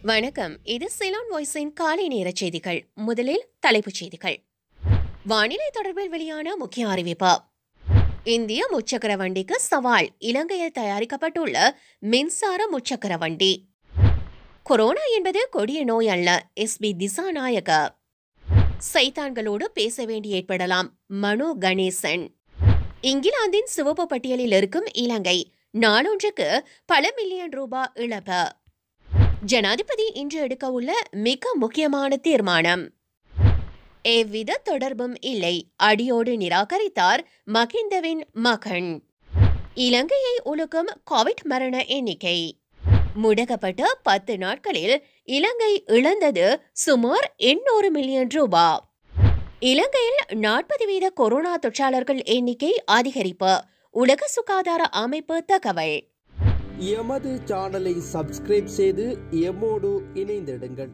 வணக்கம் இது சிலான் வாய்ஸின் காலை நேர செய்திகள் முதலில் தலைப்புச் செய்திகள் வானிலை தொடர்பில் வெளியான முக்கிய அறிவிப்பு இந்திய முச்சக்கர வண்டிக்கு சவால் இலங்கையில் தயாரிக்கப்பட்டுள்ள மின்சார முச்சக்கர வண்டி கொரோனா என்பது கொடிய நோய் அல்ல எஸ்பி திசாநாயக சைத்தான்களோடு பேச வேண்டி ஏற்படலாம் மனோ கணேசன் இங்கிலாந்தின் சிவப்பு பட்டியலில் இருக்கும் இலங்கை நாளொன்றுக்கு பல மில்லியன் ரூபாய் இழப்பு ஜனாதிபதி இன்று எடுக்க உள்ள மிக முக்கியமான தீர்மானம் எவ்வித தொடர்பும் இல்லை அடியோடு நிராகரித்தார் மகிந்தவின் மகன் இலங்கையை உலுக்கும் கோவிட் மரண எண்ணிக்கை முடக்கப்பட்ட பத்து நாட்களில் இலங்கை இழந்தது சுமார் எண்ணூறு மில்லியன் ரூபாய் இலங்கையில் நாற்பது வீத கொரோனா தொற்றாளர்கள் எண்ணிக்கை அதிகரிப்பு உலக சுகாதார அமைப்பு தகவல் எமது சேனலை சப்ஸ்கிரைப் செய்து எம்மோடு இணைந்திடுங்கள்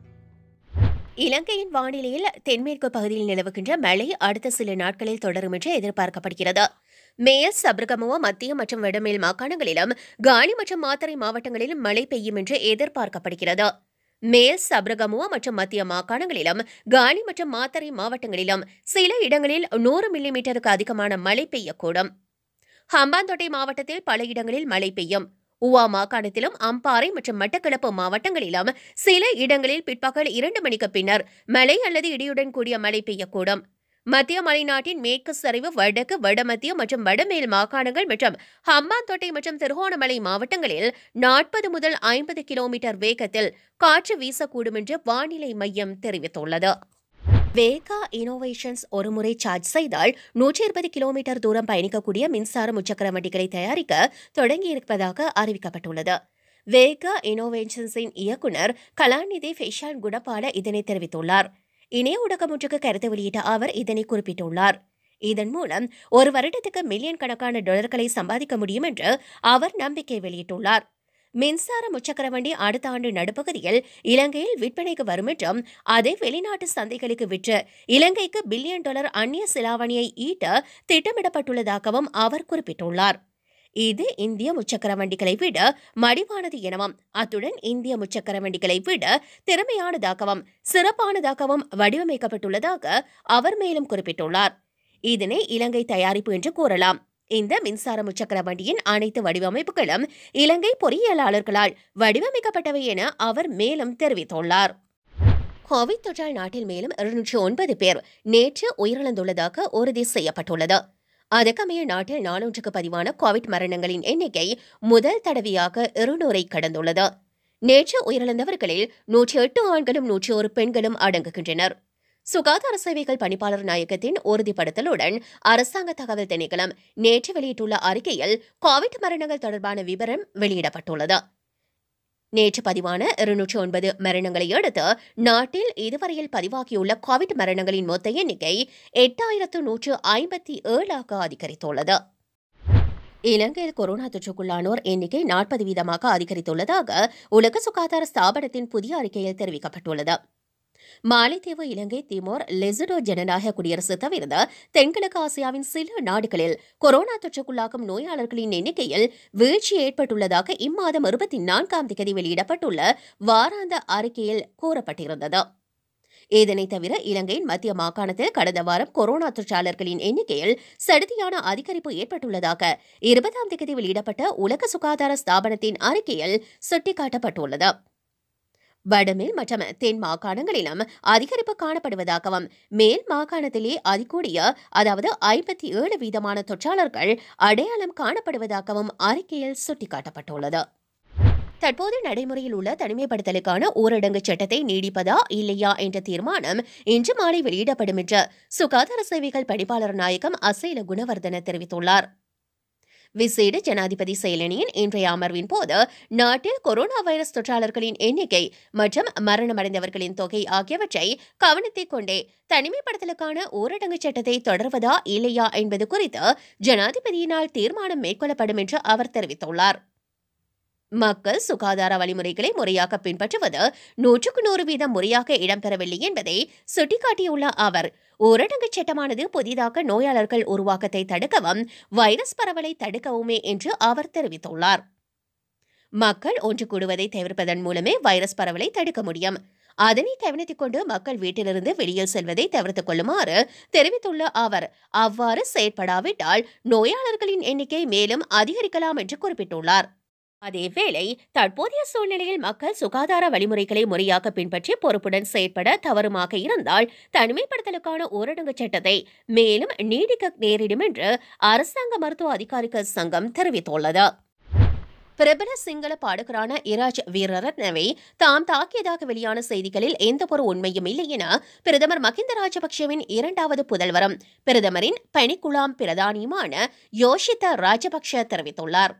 இலங்கையின் வானிலையில் தென்மேற்கு பகுதியில் நிலவுகின்ற மழை அடுத்த சில நாட்களில் தொடரும் என்று எதிர்பார்க்கப்படுகிறது மேல் சபரகமுவ மத்திய மற்றும் வடமேல் மாகாணங்களிலும் காலி மற்றும் மாத்தறை மாவட்டங்களிலும் மழை பெய்யும் என்று எதிர்பார்க்கப்படுகிறது மேல் சப்ரகமுவ மற்றும் மத்திய மாகாணங்களிலும் காலி மற்றும் மாத்தறை மாவட்டங்களிலும் சில இடங்களில் நூறு மில்லிமீட்டருக்கு அதிகமான மழை பெய்யக்கூடும் ஹம்பாந்தோட்டை மாவட்டத்தில் பல இடங்களில் மழை பெய்யும் உவா மாகாணத்திலும் அம்பாறை மற்றும் மட்டக்களப்பு மாவட்டங்களிலும் சில இடங்களில் பிற்பகல் இரண்டு மணிக்கு பின்னர் மழை அல்லது இடியுடன் கூடிய மழை பெய்யக்கூடும் மத்திய மலைநாட்டின் மேற்கு சரிவு வடக்கு வடமத்திய மற்றும் வடமேல் மாகாணங்கள் மற்றும் ஹம்பாந்தோட்டை மற்றும் திருகோணமலை மாவட்டங்களில் நாற்பது முதல் ஐம்பது கிலோமீட்டர் வேகத்தில் காற்று வீசக்கூடும் என்று வானிலை மையம் தெரிவித்துள்ளது வேகா இனோவேஷன்ஸ் ஒருமுறை சார்ஜ் செய்தால் நூற்றி இருபது கிலோமீட்டர் தூரம் பயணிக்கக்கூடிய மின்சார முச்சக்கர வண்டிகளை தயாரிக்க தொடங்கியிருப்பதாக அறிவிக்கப்பட்டுள்ளது வேகா இனோவேஷன்ஸின் இயக்குனர் கலாநிதி ஃபெஷான் குணபால இதனை தெரிவித்துள்ளார் இணைய ஊடகம் ஒன்றுக்கு கருத்து வெளியிட்ட அவர் இதனை குறிப்பிட்டுள்ளார் இதன் மூலம் ஒரு வருடத்துக்கு மில்லியன் கணக்கான டாலர்களை சம்பாதிக்க முடியும் என்று அவர் நம்பிக்கை வெளியிட்டுள்ளார் மின்சார முச்சக்கர வண்டி அடுத்த ஆண்டு நடுப்பகுதியில் இலங்கையில் விற்பனைக்கு வரும் என்றும் அதை வெளிநாட்டு சந்தைகளுக்கு விற்று இலங்கைக்கு பில்லியன் டாலர் அந்நிய செலாவணியை ஈட்ட திட்டமிடப்பட்டுள்ளதாகவும் அவர் குறிப்பிட்டுள்ளார் இது இந்திய முச்சக்கர வண்டிகளை விட மடிவானது எனவும் அத்துடன் இந்திய முச்சக்கர வண்டிகளை விட திறமையானதாகவும் சிறப்பானதாகவும் வடிவமைக்கப்பட்டுள்ளதாக அவர் மேலும் குறிப்பிட்டுள்ளார் இதனை இலங்கை தயாரிப்பு என்று கூறலாம் இந்த மின்சார முச்சக்கர வண்டியின் அனைத்து வடிவமைப்புகளும் இலங்கை பொறியியலாளர்களால் வடிவமைக்கப்பட்டவை என அவர் மேலும் தெரிவித்துள்ளார் கோவிட் தொற்றால் நாட்டில் மேலும் இருநூற்றி ஒன்பது பேர் நேற்று உயிரிழந்துள்ளதாக உறுதி செய்யப்பட்டுள்ளது அதற்கமைய நாட்டில் நாளொன்றுக்கு பதிவான கோவிட் மரணங்களின் எண்ணிக்கை முதல் தடவையாக இருநூறை கடந்துள்ளது நேற்று உயிரிழந்தவர்களில் நூற்றி எட்டு ஆண்களும் நூற்றி ஒரு பெண்களும் அடங்குகின்றனர் சுகாதார சேவைகள் பணிப்பாளர் நாயகத்தின் உறுதிப்படுத்தலுடன் அரசாங்க தகவல் திணைக்களம் நேற்று வெளியிட்டுள்ள அறிக்கையில் கோவிட் மரணங்கள் தொடர்பான விவரம் வெளியிடப்பட்டுள்ளது நேற்று பதிவான இருநூற்றி ஒன்பது மரணங்களை அடுத்து நாட்டில் இதுவரையில் பதிவாகியுள்ள கோவிட் மரணங்களின் மொத்த எண்ணிக்கை எட்டாயிரத்து நூற்று ஐம்பத்தி ஏழாக அதிகரித்துள்ளது இலங்கையில் கொரோனா தொற்றுக்குள்ளானோர் எண்ணிக்கை நாற்பது வீதமாக அதிகரித்துள்ளதாக உலக சுகாதார ஸ்தாபனத்தின் புதிய அறிக்கையில் தெரிவிக்கப்பட்டுள்ளது மாலைத்தீவு இலங்கை திமோர் லெசுடோ ஜனநாயக குடியரசு தவிர்த்த தென்கிழக்கு ஆசியாவின் சில நாடுகளில் கொரோனா தொற்றுக்குள்ளாகும் நோயாளர்களின் எண்ணிக்கையில் வீழ்ச்சி ஏற்பட்டுள்ளதாக இம்மாதம் இருபத்தி நான்காம் தேதி வெளியிடப்பட்டுள்ள வாராந்த அறிக்கையில் கூறப்பட்டிருந்தது இதனைத் தவிர இலங்கையின் மத்திய மாகாணத்தில் கடந்த வாரம் கொரோனா தொற்றாளர்களின் எண்ணிக்கையில் சடுதியான அதிகரிப்பு ஏற்பட்டுள்ளதாக இருபதாம் தேதி வெளியிடப்பட்ட உலக சுகாதார ஸ்தாபனத்தின் அறிக்கையில் சுட்டிக்காட்டப்பட்டுள்ளது வடமேல் மற்றும் தென் மாகாணங்களிலும் அதிகரிப்பு காணப்படுவதாகவும் மேல் மாகாணத்திலே அதிகூடிய அதாவது ஐம்பத்தி ஏழு வீதமான தொற்றாளர்கள் அடையாளம் காணப்படுவதாகவும் அறிக்கையில் சுட்டிக்காட்டப்பட்டுள்ளது தற்போது நடைமுறையில் உள்ள தனிமைப்படுத்தலுக்கான ஊரடங்கு சட்டத்தை நீடிப்பதா இல்லையா என்ற தீர்மானம் இன்று மாலை வெளியிடப்படும் என்று சுகாதார சேவைகள் பணிப்பாளர் நாயகம் அசைல குணவர்தன தெரிவித்துள்ளார் விசேட ஜனாதிபதி செயலணியின் இன்றைய அமர்வின் போது நாட்டில் கொரோனா வைரஸ் தொற்றாளர்களின் எண்ணிக்கை மற்றும் மரணமடைந்தவர்களின் தொகை ஆகியவற்றை கவனத்தில் கொண்டே தனிமைப்படுத்தலுக்கான ஊரடங்கு சட்டத்தை தொடர்வதா இல்லையா என்பது குறித்து ஜனாதிபதியினால் தீர்மானம் மேற்கொள்ளப்படும் என்று அவர் தெரிவித்துள்ளார் மக்கள் சுகாதார வழிமுறைகளை முறையாக பின்பற்றுவது நூற்றுக்கு நூறு வீதம் முறையாக இடம்பெறவில்லை என்பதை சுட்டிக்காட்டியுள்ள அவர் ஊரடங்கு சட்டமானது புதிதாக நோயாளர்கள் உருவாக்கத்தை தடுக்கவும் வைரஸ் பரவலை தடுக்கவுமே என்று அவர் தெரிவித்துள்ளார் மக்கள் ஒன்று கூடுவதை தவிர்ப்பதன் மூலமே வைரஸ் பரவலை தடுக்க முடியும் அதனை கவனித்துக் கொண்டு மக்கள் வீட்டிலிருந்து வெளியில் செல்வதை தவிர்த்துக் கொள்ளுமாறு தெரிவித்துள்ள அவர் அவ்வாறு செயற்படாவிட்டால் நோயாளர்களின் எண்ணிக்கை மேலும் அதிகரிக்கலாம் என்று குறிப்பிட்டுள்ளார் அதேவேளை தற்போதைய சூழ்நிலையில் மக்கள் சுகாதார வழிமுறைகளை முறையாக பின்பற்றி பொறுப்புடன் செயற்பட தவறுமாக இருந்தால் தனிமைப்படுத்தலுக்கான ஊரடங்கு சட்டத்தை மேலும் நீடிக்க நேரிடும் என்று அரசாங்க மருத்துவ அதிகாரிகள் சங்கம் தெரிவித்துள்ளது பிரபல சிங்கள பாடகரான இராஜ் வீரரத்னவை தாம் தாக்கியதாக வெளியான செய்திகளில் எந்தவொரு உண்மையும் இல்லை என பிரதமர் மகிந்த ராஜபக்சேவின் இரண்டாவது புதல்வரும் பிரதமரின் பணிக்குழாம் பிரதானியுமான யோஷித ராஜபக்ஷ தெரிவித்துள்ளார்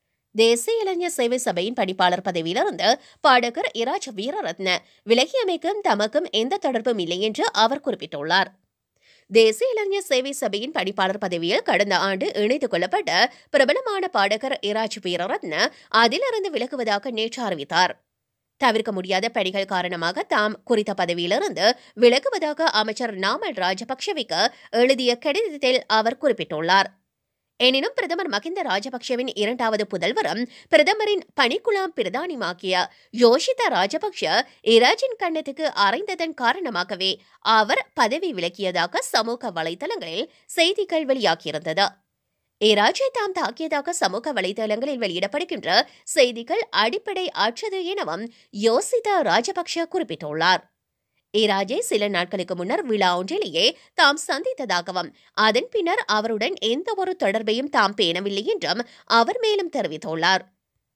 தேசிய இளைஞர் சேவை சபையின் பணிப்பாளர் பதவியிலிருந்து பாடகர் இராஜ் வீரரத்ன விலகியமைக்கும் தமக்கும் எந்த தொடர்பும் இல்லை என்று அவர் குறிப்பிட்டுள்ளார் தேசிய இளைஞர் சேவை சபையின் பணிப்பாளர் பதவியில் கடந்த ஆண்டு இணைத்துக் கொள்ளப்பட்ட பிரபலமான பாடகர் இராஜ் வீரரத்ன அதிலிருந்து விலகுவதாக நேற்று அறிவித்தார் தவிர்க்க முடியாத பணிகள் காரணமாக தாம் குறித்த பதவியிலிருந்து விலகுவதாக அமைச்சர் நாமல் ராஜபக்ஷவிற்கு எழுதிய கடிதத்தில் அவர் குறிப்பிட்டுள்ளார் எனினும் பிரதமர் மகிந்த ராஜபக்ஷவின் இரண்டாவது புதல்வரும் பிரதமரின் பணிக்குழாம் பிரதானிமாக்கிய யோஷித ராஜபக்ஷ இராஜின் கண்ணத்துக்கு அறைந்ததன் காரணமாகவே அவர் பதவி விலக்கியதாக சமூக வலைதளங்களில் செய்திகள் வெளியாகியிருந்தது இராஜை தாம் தாக்கியதாக சமூக வலைதளங்களில் வெளியிடப்படுகின்ற செய்திகள் அடிப்படை அற்றது எனவும் யோசித ராஜபக்ஷ குறிப்பிட்டுள்ளார் இராஜை சில நாட்களுக்கு முன்னர் விழா ஒன்றிலேயே தாம் சந்தித்ததாகவும் அதன் பின்னர் அவருடன் எந்த ஒரு தொடர்பையும் தாம் பேணவில்லை என்றும் அவர் மேலும் தெரிவித்துள்ளார்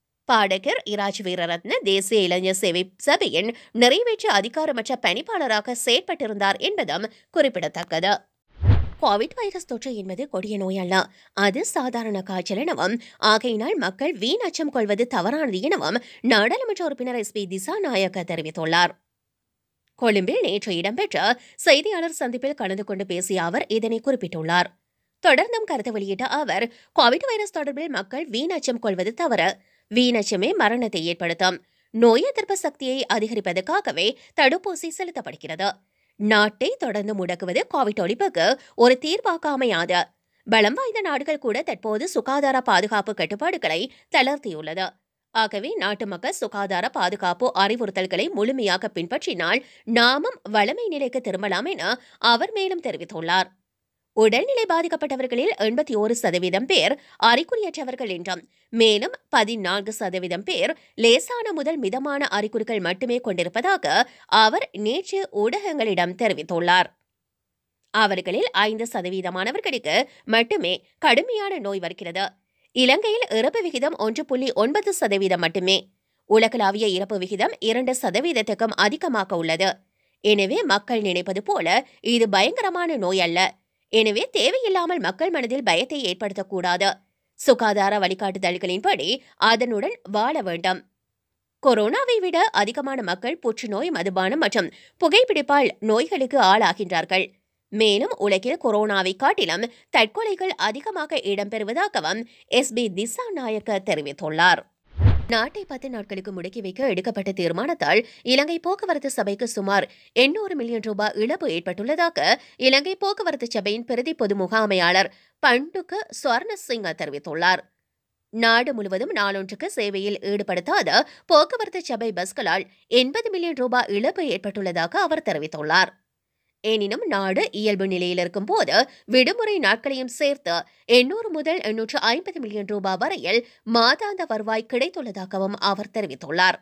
பாடகர் இராஜ் வீரரத்ன தேசிய இளைஞர் சேவை சபையின் நிறைவேற்று அதிகாரமற்ற பணிப்பாளராக செயற்பட்டிருந்தார் என்பதும் குறிப்பிடத்தக்கது கோவிட் வைரஸ் தொற்று என்பது கொடிய நோய் அல்ல அது சாதாரண காய்ச்சல் எனவும் ஆகையினால் மக்கள் வீண் அச்சம் கொள்வது தவறானது எனவும் நாடாளுமன்ற உறுப்பினர் எஸ் பி திசா நாயக்க தெரிவித்துள்ளார் கொழும்பில் நேற்று இடம்பெற்ற செய்தியாளர் சந்திப்பில் கலந்து கொண்டு பேசிய அவர் இதனை குறிப்பிட்டுள்ளார் தொடர்ந்தும் கருத்து வெளியிட்ட அவர் கோவிட் வைரஸ் தொடர்பில் மக்கள் வீணச்சம் கொள்வது தவறு வீணச்சமே மரணத்தை ஏற்படுத்தும் நோய் எதிர்ப்பு சக்தியை அதிகரிப்பதற்காகவே தடுப்பூசி செலுத்தப்படுகிறது நாட்டை தொடர்ந்து முடக்குவது கோவிட் ஒழிப்புக்கு ஒரு தீர்வாக அமையாது பலம் வாய்ந்த நாடுகள் கூட தற்போது சுகாதார பாதுகாப்பு கட்டுப்பாடுகளை தளர்த்தியுள்ளது ஆகவே நாட்டு மக்கள் சுகாதார பாதுகாப்பு அறிவுறுத்தல்களை முழுமையாக பின்பற்றினால் நாமும் வளமை நிலைக்கு திரும்பலாம் என அவர் மேலும் தெரிவித்துள்ளார் உடல்நிலை பாதிக்கப்பட்டவர்களில் எண்பத்தி ஓரு சதவீதம் பேர் அறிகுறியற்றவர்கள் என்றும் மேலும் பதினான்கு சதவீதம் பேர் லேசான முதல் மிதமான அறிகுறிகள் மட்டுமே கொண்டிருப்பதாக அவர் நேற்று ஊடகங்களிடம் தெரிவித்துள்ளார் அவர்களில் ஐந்து சதவீதமானவர்களுக்கு மட்டுமே கடுமையான நோய் வருகிறது இலங்கையில் இறப்பு விகிதம் ஒன்று புள்ளி ஒன்பது சதவீதம் மட்டுமே உலகளாவிய இறப்பு விகிதம் இரண்டு சதவீதத்துக்கும் அதிகமாக உள்ளது எனவே மக்கள் நினைப்பது போல இது பயங்கரமான நோய் அல்ல எனவே தேவையில்லாமல் மக்கள் மனதில் பயத்தை ஏற்படுத்தக்கூடாது சுகாதார வழிகாட்டுதல்களின்படி அதனுடன் வாழ வேண்டும் கொரோனாவை விட அதிகமான மக்கள் புற்றுநோய் மதுபானம் மற்றும் புகைப்பிடிப்பால் நோய்களுக்கு ஆளாகின்றார்கள் மேலும் உலகில் கொரோனாவை காட்டிலும் தற்கொலைகள் அதிகமாக இடம்பெறுவதாகவும் எஸ் பி திசா நாயக்க தெரிவித்துள்ளார் நாட்டை பத்து நாட்களுக்கு முடக்கி வைக்க எடுக்கப்பட்ட தீர்மானத்தால் இலங்கை போக்குவரத்து சபைக்கு சுமார் எண்ணூறு மில்லியன் ரூபாய் இழப்பு ஏற்பட்டுள்ளதாக இலங்கை போக்குவரத்து சபையின் பிரதி பொது முகாமையாளர் பண்டுக்கு ஸ்வர்ணசிங்க தெரிவித்துள்ளார் நாடு முழுவதும் நாளொன்றுக்கு சேவையில் ஈடுபடுத்தாத போக்குவரத்து சபை பஸ்களால் எண்பது மில்லியன் ரூபாய் இழப்பு ஏற்பட்டுள்ளதாக அவர் தெரிவித்துள்ளார் எனினும் நாடு இயல்பு நிலையில் இருக்கும் போது விடுமுறை நாட்களையும் சேர்த்து எண்ணூறு முதல் எண்ணூற்று ஐம்பது மில்லியன் ரூபாய் வரையில் மாதாந்த வருவாய் கிடைத்துள்ளதாகவும் அவர் தெரிவித்துள்ளார்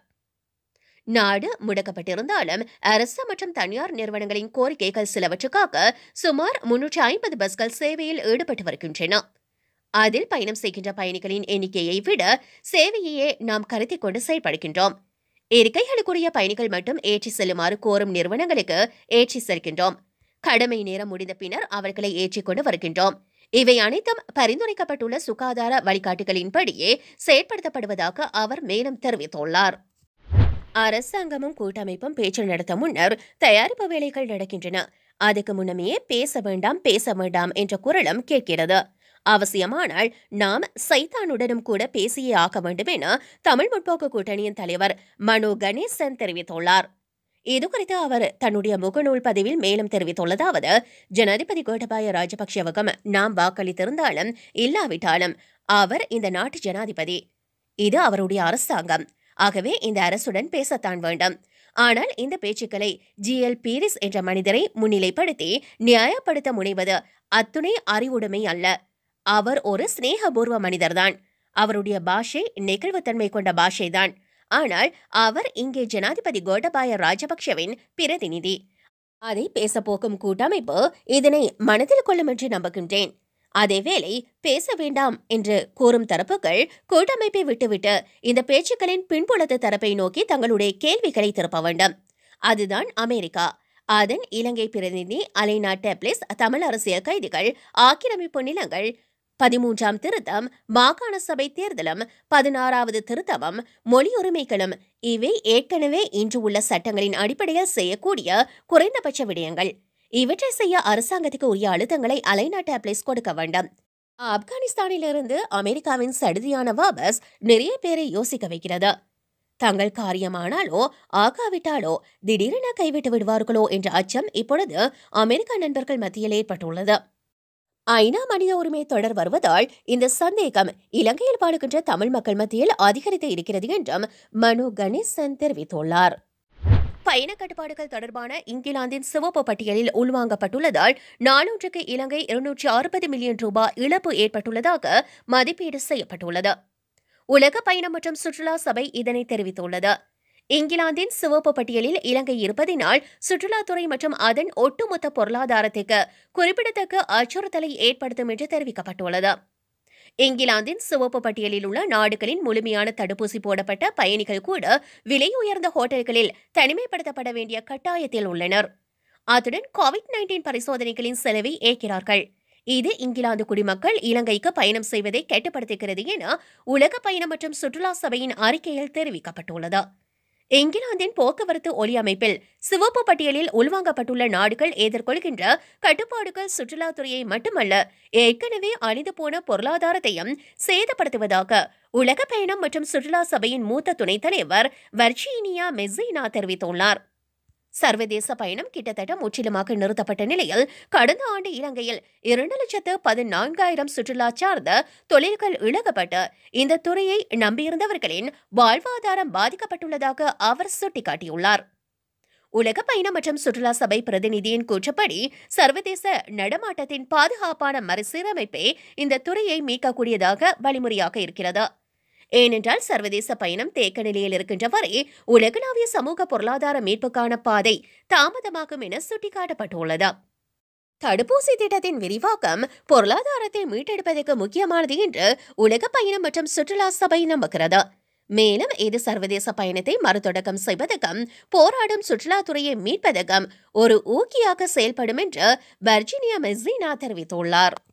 நாடு முடக்கப்பட்டிருந்தாலும் அரசு மற்றும் தனியார் நிறுவனங்களின் கோரிக்கைகள் சிலவற்றுக்காக சுமார் முன்னூற்று ஐம்பது பஸ்கள் சேவையில் ஈடுபட்டு வருகின்றன அதில் பயணம் செய்கின்ற பயணிகளின் எண்ணிக்கையை விட சேவையையே நாம் கருத்தில் கொண்டு செயல்படுகின்றோம் இருக்கைகளுக்குரிய பயணிகள் மட்டும் ஏற்றி செல்லுமாறு கோரும் நிறுவனங்களுக்கு ஏற்றி செல்கின்றோம் கடமை நேரம் முடிந்த பின்னர் அவர்களை ஏற்றிக்கொண்டு வருகின்றோம் இவை அனைத்தும் பரிந்துரைக்கப்பட்டுள்ள சுகாதார வழிகாட்டுகளின்படியே செயற்படுத்தப்படுவதாக அவர் மேலும் தெரிவித்துள்ளார் அரசாங்கமும் கூட்டமைப்பும் பேச்சு நடத்த முன்னர் தயாரிப்பு வேலைகள் நடக்கின்றன அதுக்கு முன்னமே பேச வேண்டாம் பேச வேண்டாம் என்ற குரலும் கேட்கிறது அவசியமானால் நாம் சைத்தானுடனும் கூட பேசியே ஆக வேண்டும் என தமிழ் முற்போக்கு கூட்டணியின் தலைவர் மனோ கணேசன் தெரிவித்துள்ளார் இதுகுறித்து அவர் தன்னுடைய முகநூல் பதிவில் மேலும் தெரிவித்துள்ளதாவது ஜனாதிபதி கோட்டபாய ராஜபக்ஷவுக்கும் நாம் வாக்களித்திருந்தாலும் இல்லாவிட்டாலும் அவர் இந்த நாட்டு ஜனாதிபதி இது அவருடைய அரசாங்கம் ஆகவே இந்த அரசுடன் பேசத்தான் வேண்டும் ஆனால் இந்த பேச்சுக்களை ஜிஎல் பீரிஸ் என்ற மனிதரை முன்னிலைப்படுத்தி நியாயப்படுத்த முனைவது அத்துணை அறிவுடைமை அல்ல அவர் ஒரு சிநேகபூர்வ மனிதர்தான் அவருடைய பாஷை நெகிழ்வுத்தன்மை கொண்ட பாஷைதான் ஆனால் அவர் இங்கே ஜனாதிபதி கோட்டபாய ராஜபக்ஷவின் பிரதிநிதி அதை பேசப்போக்கும் கூட்டமைப்பு இதனை மனதில் கொள்ளும் என்று நம்புகின்றேன் அதேவேளை பேச வேண்டாம் என்று கூறும் தரப்புகள் கூட்டமைப்பை விட்டுவிட்டு இந்த பேச்சுக்களின் பின்புலத்து தரப்பை நோக்கி தங்களுடைய கேள்விகளை திருப்ப வேண்டும் அதுதான் அமெரிக்கா அதன் இலங்கை பிரதிநிதி அலைனா டெப்லிஸ் தமிழ் அரசியல் கைதிகள் ஆக்கிரமிப்பு நிலங்கள் பதிமூன்றாம் திருத்தம் மாகாண சபை தேர்தலும் பதினாறாவது திருத்தமும் மொழி உரிமைகளும் இவை ஏற்கனவே இன்று உள்ள சட்டங்களின் அடிப்படையில் செய்யக்கூடிய குறைந்தபட்ச விடயங்கள் இவற்றை செய்ய அரசாங்கத்துக்கு உரிய அழுத்தங்களை அலைனா டேப்லெட்ஸ் கொடுக்க வேண்டும் ஆப்கானிஸ்தானிலிருந்து அமெரிக்காவின் சடுதியான வாபஸ் நிறைய பேரை யோசிக்க வைக்கிறது தங்கள் காரியமானாலோ ஆகாவிட்டாலோ திடீரென கைவிட்டு விடுவார்களோ என்ற அச்சம் இப்பொழுது அமெரிக்க நண்பர்கள் மத்தியில் ஏற்பட்டுள்ளது ஐநா மனித உரிமை தொடர் வருவதால் இந்த சந்தேகம் இலங்கையில் வாழுகின்ற தமிழ் மக்கள் மத்தியில் அதிகரித்து இருக்கிறது என்றும் மனு கணேசன் தெரிவித்துள்ளார் பயண கட்டுப்பாடுகள் தொடர்பான இங்கிலாந்தின் சிவப்பு பட்டியலில் உள்வாங்கப்பட்டுள்ளதால் நாளொன்றுக்கு இலங்கை இருநூற்றி அறுபது மில்லியன் ரூபாய் இழப்பு ஏற்பட்டுள்ளதாக மதிப்பீடு செய்யப்பட்டுள்ளது உலக பயணம் மற்றும் சுற்றுலா சபை இதனை தெரிவித்துள்ளது இங்கிலாந்தின் சிவப்பு பட்டியலில் இலங்கை இருப்பதினால் சுற்றுலாத்துறை மற்றும் அதன் ஒட்டுமொத்த பொருளாதாரத்திற்கு குறிப்பிடத்தக்க அச்சுறுத்தலை ஏற்படுத்தும் என்று தெரிவிக்கப்பட்டுள்ளது இங்கிலாந்தின் சிவப்பு பட்டியலில் உள்ள நாடுகளின் முழுமையான தடுப்பூசி போடப்பட்ட பயணிகள் கூட விலை உயர்ந்த ஹோட்டல்களில் தனிமைப்படுத்தப்பட வேண்டிய கட்டாயத்தில் உள்ளனர் அத்துடன் கோவிட் நைன்டீன் பரிசோதனைகளின் செலவை ஏற்கிறார்கள் இது இங்கிலாந்து குடிமக்கள் இலங்கைக்கு பயணம் செய்வதை கட்டுப்படுத்துகிறது என உலக பயணம் மற்றும் சுற்றுலா சபையின் அறிக்கையில் தெரிவிக்கப்பட்டுள்ளது இங்கிலாந்தின் போக்குவரத்து ஒலி அமைப்பில் சிவப்பு பட்டியலில் உள்வாங்கப்பட்டுள்ள நாடுகள் எதிர்கொள்கின்ற கட்டுப்பாடுகள் சுற்றுலாத்துறையை மட்டுமல்ல ஏற்கனவே அழிந்து போன பொருளாதாரத்தையும் சேதப்படுத்துவதாக உலக பயணம் மற்றும் சுற்றுலா சபையின் மூத்த துணைத் தலைவர் வர்ஜீனியா மெஸ்ஸினா தெரிவித்துள்ளார் சர்வதேச பயணம் கிட்டத்தட்ட முற்றிலுமாக நிறுத்தப்பட்ட நிலையில் கடந்த ஆண்டு இலங்கையில் இரண்டு லட்சத்து பதினான்காயிரம் சுற்றுலா சார்ந்த தொழில்கள் இழக்கப்பட்டு இந்த துறையை நம்பியிருந்தவர்களின் வாழ்வாதாரம் பாதிக்கப்பட்டுள்ளதாக அவர் சுட்டிக்காட்டியுள்ளார் உலக பயணம் மற்றும் சுற்றுலா சபை பிரதிநிதியின் கூற்றுப்படி சர்வதேச நடமாட்டத்தின் பாதுகாப்பான மறுசீரமைப்பே இந்த துறையை மீட்கக்கூடியதாக வழிமுறையாக இருக்கிறது ஏனென்றால் சர்வதேச பயணம் தேக்க நிலையில் இருக்கின்ற வரை உலகளாவிய சமூக பொருளாதார மீட்புக்கான பாதை தாமதமாகும் என சுட்டிக்காட்டப்பட்டுள்ளது தடுப்பூசி திட்டத்தின் விரிவாக்கம் பொருளாதாரத்தை மீட்டெடுப்பதற்கு முக்கியமானது என்று உலக பயணம் மற்றும் சுற்றுலா சபை நம்புகிறது மேலும் இது சர்வதேச பயணத்தை மறுதொடக்கம் செய்வதற்கும் போராடும் சுற்றுலாத்துறையை மீட்பதற்கும் ஒரு ஊக்கியாக செயல்படும் என்று வர்ஜீனியா மெஸ்ஸினா தெரிவித்துள்ளார்